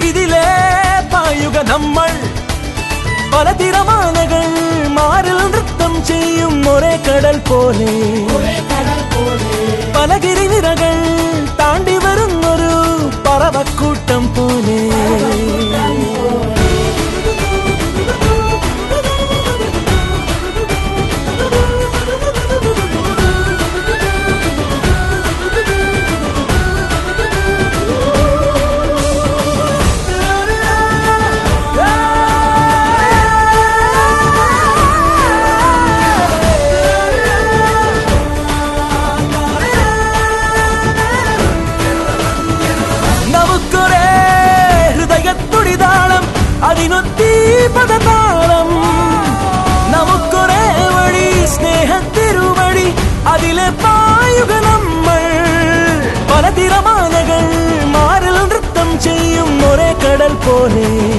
ഇതിലേ പായുക നമ്മൾ പല തിരമാലകൾ മാറിൽ നൃത്തം ചെയ്യും ഒരേ കടൽ പോലെ പല ഗിരിനിരകൾ താണ്ടി വരുന്നൊരു പറവക്കൂട്ടം പോലെ നമുക്കൊരേ ഹൃദയത്തുടിതാളം അതിനൊത്തീ പദതാളം നമുക്കൊരേ വഴി സ്നേഹത്തിരുവഴി അതിലെ പായുക നമ്മൾ പല തിരമാലകൾ മാറിൽ നൃത്തം ചെയ്യും ഒരേ കടൽ പോലെ